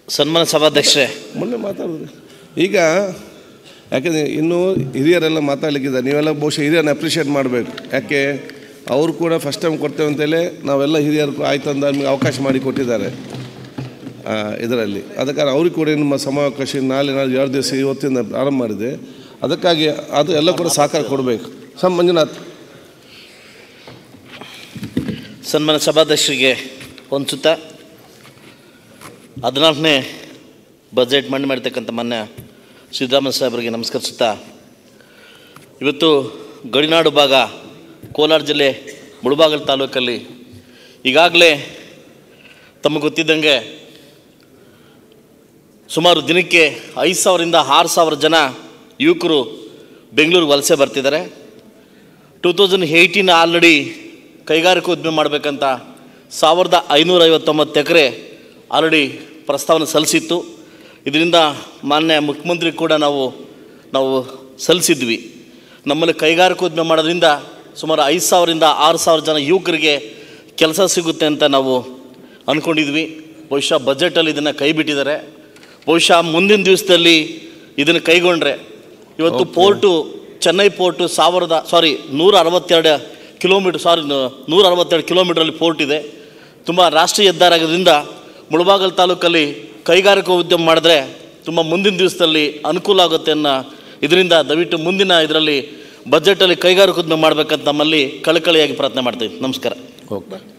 ಸನ್ಮಾನ ಸಭಾಧ್ಯಕ್ಷರೇ ಮೊನ್ನೆ ಮಾತಾಡಿದ್ರಿ ಈಗ ಯಾಕೆಂದರೆ ಇನ್ನೂ ಹಿರಿಯರೆಲ್ಲ ಮಾತಾಡ್ಲಿಕ್ಕಿದ್ದಾರೆ ನೀವೆಲ್ಲ ಬಹುಶಃ ಹಿರಿಯರನ್ನ ಅಪ್ರಿಷಿಯೇಟ್ ಮಾಡಬೇಕು ಯಾಕೆ ಅವರು ಕೂಡ ಫಸ್ಟ್ ಟೈಮ್ ಕೊಡ್ತೇವೆ ಅಂತೇಳಿ ನಾವೆಲ್ಲ ಹಿರಿಯರು ಆಯ್ತು ಅಂದ ನಮಗೆ ಅವಕಾಶ ಮಾಡಿ ಕೊಟ್ಟಿದ್ದಾರೆ ಇದರಲ್ಲಿ ಅದಕ್ಕಾಗಿ ಅವ್ರಿಗೆ ಕೂಡ ನಿಮ್ಮ ಸಮಾವೇಶ ನಾಳೆ ನಾಳೆ ಎರಡು ದಿವಸ ಇವತ್ತಿಂದ ಪ್ರಾರಂಭ ಮಾಡಿದೆ ಅದಕ್ಕಾಗಿ ಅದು ಎಲ್ಲ ಕೂಡ ಸಹಕಾರ ಕೊಡಬೇಕು ಸಮ್ ಮಂಜುನಾಥ್ ಸನ್ಮಾನ ಸಭಾಧ್ಯಕ್ಷರಿಗೆ ಒಂದು ಸುತ್ತ ಹದಿನಾಲ್ಕನೇ ಬಜೆಟ್ ಮಂಡನೆ ಮಾಡಿರ್ತಕ್ಕಂಥ ಮಾನ್ಯ ಸಿದ್ದರಾಮಯ್ಯ ಸಾಹೇಬರಿಗೆ ನಮಸ್ಕರಿಸುತ್ತಾ ಇವತ್ತು ಗಡಿನಾಡು ಭಾಗ ಕೋಲಾರ ಜಿಲ್ಲೆ ಮುಳಬಾಗಲ್ ತಾಲೂಕಲ್ಲಿ ಈಗಾಗಲೇ ತಮಗೆ ಗೊತ್ತಿದ್ದಂಗೆ ಸುಮಾರು ದಿನಕ್ಕೆ ಐದು ಸಾವಿರದಿಂದ ಆರು ಸಾವಿರ ಜನ ಯುವಕರು ಬೆಂಗಳೂರಿಗೆ ವಲಸೆ ಬರ್ತಿದ್ದಾರೆ ಟೂ ತೌಸಂಡ್ ಏಯ್ಟೀನ್ ಆಲ್ರೆಡಿ ಕೈಗಾರಿಕಾ ಉದ್ಯಮ ಮಾಡಬೇಕಂತ ಸಾವಿರದ ಐನೂರ ಐವತ್ತೊಂಬತ್ತು ಎಕರೆ ಆಲ್ರೆಡಿ ಪ್ರಸ್ತಾವನೆ ಸಲ್ಲಿಸಿತ್ತು ಇದರಿಂದ ಮಾನ್ಯ ಮುಖ್ಯಮಂತ್ರಿ ಕೂಡ ನಾವು ನಾವು ಸಲ್ಲಿಸಿದ್ವಿ ನಮ್ಮಲ್ಲಿ ಕೈಗಾರಿಕಾ ಉದ್ಯಮ ಮಾಡೋದ್ರಿಂದ ಸುಮಾರು ಐದು ಸಾವಿರದಿಂದ ಆರು ಸಾವಿರ ಜನ ಯುವಕರಿಗೆ ಕೆಲಸ ಸಿಗುತ್ತೆ ಅಂತ ನಾವು ಅಂದ್ಕೊಂಡಿದ್ವಿ ಬಹುಶಃ ಬಜೆಟಲ್ಲಿ ಇದನ್ನು ಕೈ ಬಿಟ್ಟಿದ್ದಾರೆ ಬಹುಶಃ ಮುಂದಿನ ದಿವಸದಲ್ಲಿ ಇದನ್ನು ಕೈಗೊಂಡ್ರೆ ಇವತ್ತು ಪೋರ್ಟು ಚೆನ್ನೈ ಪೋರ್ಟು ಸಾವಿರದ ಸಾರಿ ನೂರ ಅರವತ್ತೆರಡು ಕಿಲೋಮೀಟ್ರ್ ಸಾರಿ ನೂರ ಅರವತ್ತೆರಡು ಕಿಲೋಮೀಟ್ರಲ್ಲಿ ಪೋರ್ಟ್ ಇದೆ ತುಂಬ ರಾಷ್ಟ್ರೀಯ ಹೆದ್ದಾರಿ ಆಗೋದ್ರಿಂದ ಮುಳಬಾಗಲ್ ತಾಲೂಕಲ್ಲಿ ಕೈಗಾರಿಕಾ ಉದ್ಯಮ ಮಾಡಿದ್ರೆ ತುಂಬ ಮುಂದಿನ ದಿವಸದಲ್ಲಿ ಅನುಕೂಲ ಆಗುತ್ತೆ ಅನ್ನೋ ಇದರಿಂದ ದಯವಿಟ್ಟು ಮುಂದಿನ ಇದರಲ್ಲಿ ಬಜೆಟಲ್ಲಿ ಕೈಗಾರಿಕಾ ಉದ್ಯಮ ಮಾಡಬೇಕಂತ ನಮ್ಮಲ್ಲಿ ಕಳಕಳಿಯಾಗಿ ಪ್ರಾರ್ಥನೆ ಮಾಡ್ತೀವಿ ನಮಸ್ಕಾರ ಓಕೆ